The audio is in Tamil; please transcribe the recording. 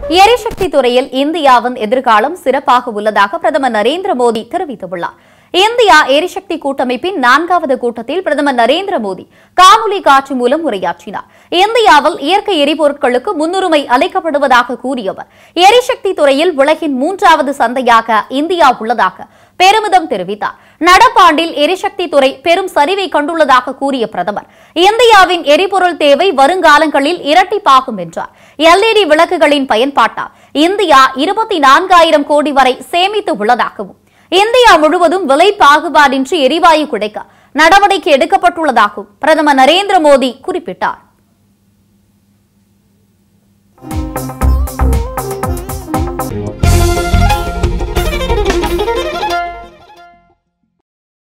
எரிசக்தி துறையில் இந்தியாவின் எதிர்காலம் சிறப்பாக உள்ளதாக பிரதமர் நரேந்திர மோடி தெரிவித்துள்ளார் இந்தியா எரிசக்தி கூட்டமைப்பின் நான்காவது கூட்டத்தில் பிரதமர் நரேந்திர மோடி காணொலி காட்சி மூலம் உரையாற்றினார் இந்தியாவில் இயற்கை எரிபொருட்களுக்கு முன்னுரிமை அளிக்கப்படுவதாக கூறிய அவர் எரிசக்தி துறையில் உலகின் மூன்றாவது சந்தையாக இந்தியா உள்ளதாக பெருமிதம் தெரிவித்தார் நடப்பாண்டில் எரிசக்தி துறை பெரும் சரிவை கண்டுள்ளதாக கூறிய பிரதமர் இந்தியாவின் எரிபொருள் தேவை வருங்காலங்களில் இரட்டிப்பாகும் என்றார் எல்இடி விளக்குகளின் பயன்பாட்டால் இந்தியா இருபத்தி நான்காயிரம் கோடி வரை சேமித்து உள்ளதாகவும் இந்தியா முழுவதும் விலை பாகுபாடின்றி எரிவாயு கிடைக்க நடவடிக்கை எடுக்கப்பட்டுள்ளதாகவும் பிரதமர் நரேந்திர மோடி குறிப்பிட்டார்